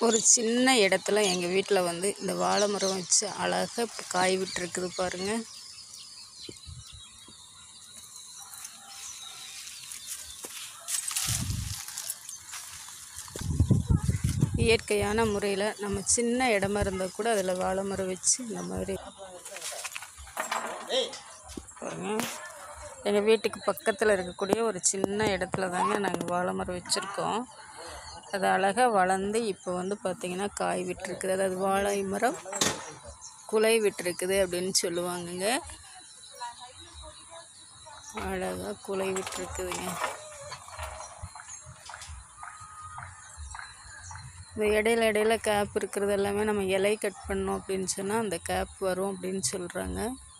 ஒரு சின்ன இடத்துல எங்கள் வீட்டில் வந்து இந்த வாழை மரம் வச்சு அழகாக இப்போ காய் விட்டுருக்குது பாருங்கள் இயற்கையான முறையில் நம்ம சின்ன இடமா இருந்தால் கூட அதில் வாழை மரம் வச்சு இந்த மாதிரி பாருங்க எங்கள் வீட்டுக்கு பக்கத்தில் இருக்கக்கூடிய ஒரு சின்ன இடத்துல தாங்க நாங்கள் வாழை மரம் வச்சுருக்கோம் அது அழகாக வளர்ந்து இப்போ வந்து பார்த்திங்கன்னா காய் விட்டுருக்குது அதாவது வாழை மரம் குலை விட்டுருக்குது அப்படின்னு சொல்லுவாங்கங்க அழகாக குலை விட்டுருக்குதுங்க இந்த இடையில இடையில கேப் இருக்கிறது எல்லாமே நம்ம இலை கட் பண்ணோம் அப்படின்னு சொன்னால் அந்த கேப் வரும் அப்படின்னு சொல்கிறாங்க